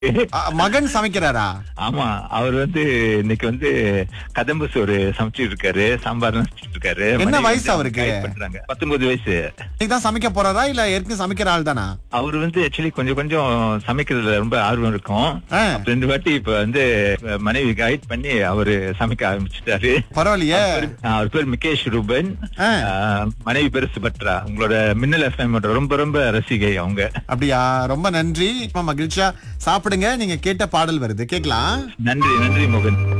அ, மகன் சமைக்கிறாரா ஆமா அவர் வந்து இன்னைக்கு வந்து கதம்பு சோறு சமைச்சிட்டு இருக்காரு சாம்பார் சமைச்சிட்டு இருக்காரு என்ன மனைவி வயசு வந்து அவருக்கு? guide பண்றாங்க பத்தொன்பது வயசு இன்னைக்கு தான் சமைக்க போறாரா இல்ல ஏற்கனவே சமைக்கிற ஆள் தானா அவர் வந்து ஆக்சுவலி கொஞ்சம் கொஞ்சம் சமைக்கிறதுல ரொம்ப ஆர்வம் இருக்கும் ஆ. ரெண்டு வாட்டி இப்ப வந்து மனைவி கைட் பண்ணி அவரு சமைக்க ஆரம்பிச்சிட்டாரு பரவாயில்லையே அவர் பேர் மிகேஷ் ரூபன் ஆ. ஆஹ், மனைவி பேரு சுபத்ரா உங்களோட மின்னல் எஃப்எம் ரொம்ப ரொம்ப ரசிகை அவங்க அப்படியா ரொம்ப நன்றி ரொம்ப மகிழ்ச்சியா சாப்பிடுங்க நீங்க கேட்ட பாடல் வருது கேக்கலாம் நன்றி நன்றி மோகன்